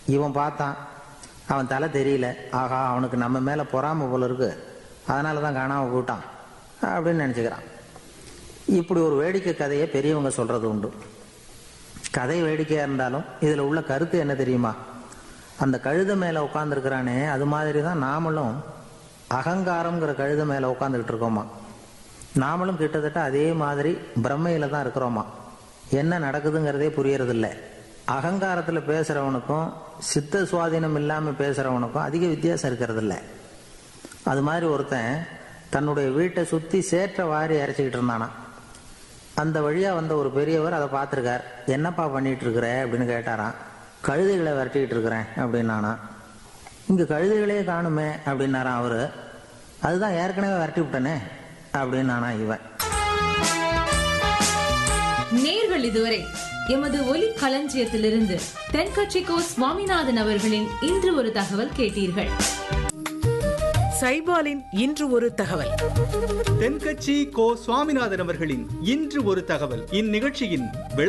இவன் பார்த்தான் அவன் தலை தெரியல ஆகா அவனுக்கு நம்ம மேலே பொறாம போல இருக்கு அதனால தான் காணாமல் போட்டான் அப்படின்னு நினச்சிக்கிறான் இப்படி ஒரு வேடிக்கை கதையை பெரியவங்க சொல்கிறது உண்டு கதை வேடிக்கையாக இருந்தாலும் இதில் உள்ள கருத்து என்ன தெரியுமா அந்த கழுதை மேலே உட்காந்துருக்கிறானே அது மாதிரி தான் நாமளும் அகங்காரம்ங்கிற கழுதை மேலே உட்காந்துக்கிட்டு இருக்கோமா நாமளும் கிட்டத்தட்ட அதே மாதிரி பிரம்மையில் தான் இருக்கிறோமா என்ன நடக்குதுங்கிறதே புரியறதில்ல அகங்காரத்தில் பேசுகிறவனுக்கும் சித்த சுவாதீனம் இல்லாமல் பேசுகிறவனுக்கும் அதிக வித்தியாசம் இருக்கிறதில்ல அது மாதிரி ஒருத்தன் தன்னுடைய வீட்டை சுற்றி சேற்றை வாரி இறைச்சிக்கிட்டு இருந்தானா அந்த வழியாக வந்த ஒரு பெரியவர் அதை பார்த்துருக்கார் என்னப்பா பண்ணிட்டு இருக்கிற அப்படின்னு கேட்டாராம் கழுதைகளை விரட்டிக்கிட்டு இருக்கிறேன் அப்படின்னானா இங்கே கழுதைகளே காணுமே அப்படின்னாராம் அவரு அதுதான் ஏற்கனவே விரட்டி விட்டனே அப்படின்னானா இவன் நேர்கள் இதுவரை எமது ஒலி களஞ்சியத்திலிருந்து தென்கட்சிக்கோ சுவாமிநாதன் அவர்களின் இன்று ஒரு தகவல் கேட்டீர்கள் சைபாலின் இன்று ஒரு தகவல் தென்கட்சி கோ சுவாமிநாதன் அவர்களின் இன்று ஒரு தகவல் இந்நிகழ்ச்சியின் விளம்பர